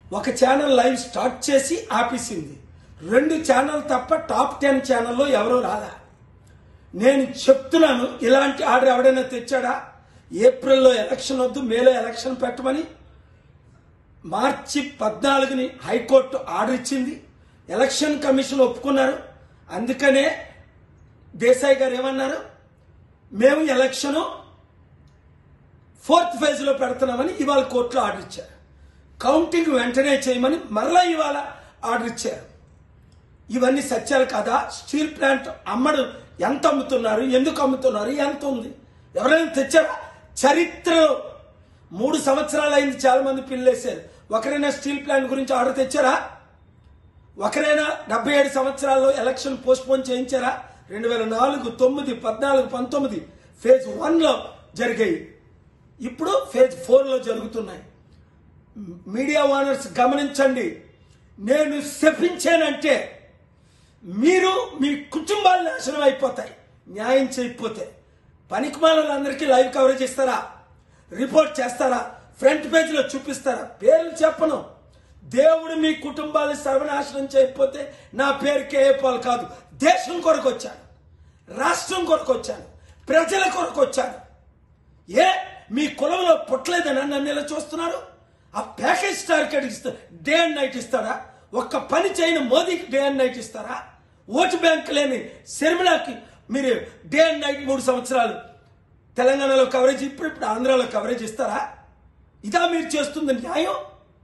ఒక channel live start చేసి ఆపేసింది రెండు ఛానల్ తప్ప టాప్ టెన్ ఛానల్లో ఎవరూ రాలా నేను చెప్తున్నాను ఇలాంటి ఆర్డర్ ఎవడైనా తెచ్చాడా ఏప్రిల్లో ఎలక్షన్ వద్దు మేలో ఎలక్షన్ పెట్టమని మార్చి పద్నాలుగుని హైకోర్టు ఆర్డర్ ఇచ్చింది ఎలక్షన్ కమిషన్ ఒప్పుకున్నారు అందుకనే దేశాయ్ గారు ఏమన్నారు మేము ఎలక్షను ఫోర్త్ ఫేజ్లో పెడుతున్నామని ఇవాళ కోర్టులో ఆర్డర్ ఇచ్చారు కౌంటింగ్ వెంటనే చేయమని మరలా ఇవాళ ఆర్డర్ ఇచ్చారు ఇవన్నీ సత్యాలు కదా స్టీల్ ప్లాంట్ అమ్మడు ఎంత అమ్ముతున్నారు ఎందుకు అమ్ముతున్నారు ఎంత ఉంది ఎవరైనా తెచ్చారా చరిత్రలో మూడు సంవత్సరాలు అయింది చాలా మంది పిల్లేశారు ఒకరైనా స్టీల్ ప్లాంట్ గురించి ఆర్డర్ తెచ్చారా ఒకరైనా డెబ్బై ఏడు సంవత్సరాల్లో ఎలక్షన్ పోస్ట్ పోన్ చేయించారా రెండు వేల నాలుగు తొమ్మిది పద్నాలుగు పంతొమ్మిది ఫేజ్ వన్లో జరిగాయి ఇప్పుడు ఫేజ్ ఫోర్లో జరుగుతున్నాయి మీడియా ఓనర్స్ గమనించండి నేను శపించానంటే మీరు మీ కుటుంబాలు నాశనం అయిపోతాయి న్యాయం చేయకపోతే పనికిమాలందరికీ లైవ్ కవరేజ్ ఇస్తారా రిపోర్ట్ చేస్తారా ఫ్రంట్ పేజీలో చూపిస్తారా పేర్లు చెప్పను దేవుడు మీ కుటుంబాన్ని సర్వనాశనం చేయకపోతే నా పేరు కేఏపాల్ కాదు దేశం కొరకు వచ్చాను రాష్ట్రం కొరకు వచ్చాను ప్రజల కొరకు వచ్చాను ఏ మీ కులంలో పుట్టలేదని నన్ను ఇలా చూస్తున్నారు ఆ ప్యాకేజ్ టార్గెట్ ఇస్తా డే అండ్ నైట్ ఇస్తారా ఒక్క పని చేయని మోదీకి డే అండ్ నైట్ ఇస్తారా ఓటు బ్యాంక్ లేని శర్మిలాకి మీరు డే అండ్ నైట్ మూడు సంవత్సరాలు తెలంగాణలో కవరేజ్ ఇప్పుడు ఇప్పుడు ఆంధ్రాలో కవరేజ్ ఇస్తారా ఇదా మీరు చేస్తుంది న్యాయం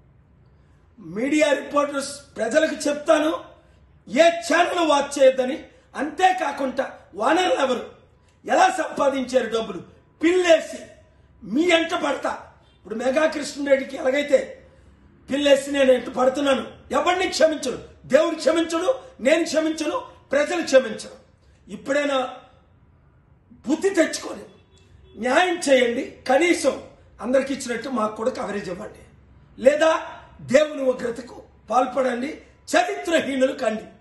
మీడియా రిపోర్టర్స్ ప్రజలకు చెప్తాను ఏ ఛానల్ వాచ్ చేయొద్దని అంతేకాకుండా వానర్లు ఎవరు ఎలా సంపాదించారు డబ్బులు పిల్లేసి మీ ఎంట పడతా ఇప్పుడు మెగా కృష్ణరెడ్డికి ఎలాగైతే పిల్లేసి నేను ఎంట పడుతున్నాను ఎవరిని క్షమించను దేవుడు క్షమించడు నేను క్షమించను ప్రజలు క్షమించను ఇప్పుడైనా బుద్ధి తెచ్చుకొని న్యాయం చేయండి కనీసం అందరికి ఇచ్చినట్టు మాకు కూడా కవరేజ్ ఇవ్వండి లేదా దేవుని ఉగ్రతకు పాల్పడండి చరిత్రహీనులు కండి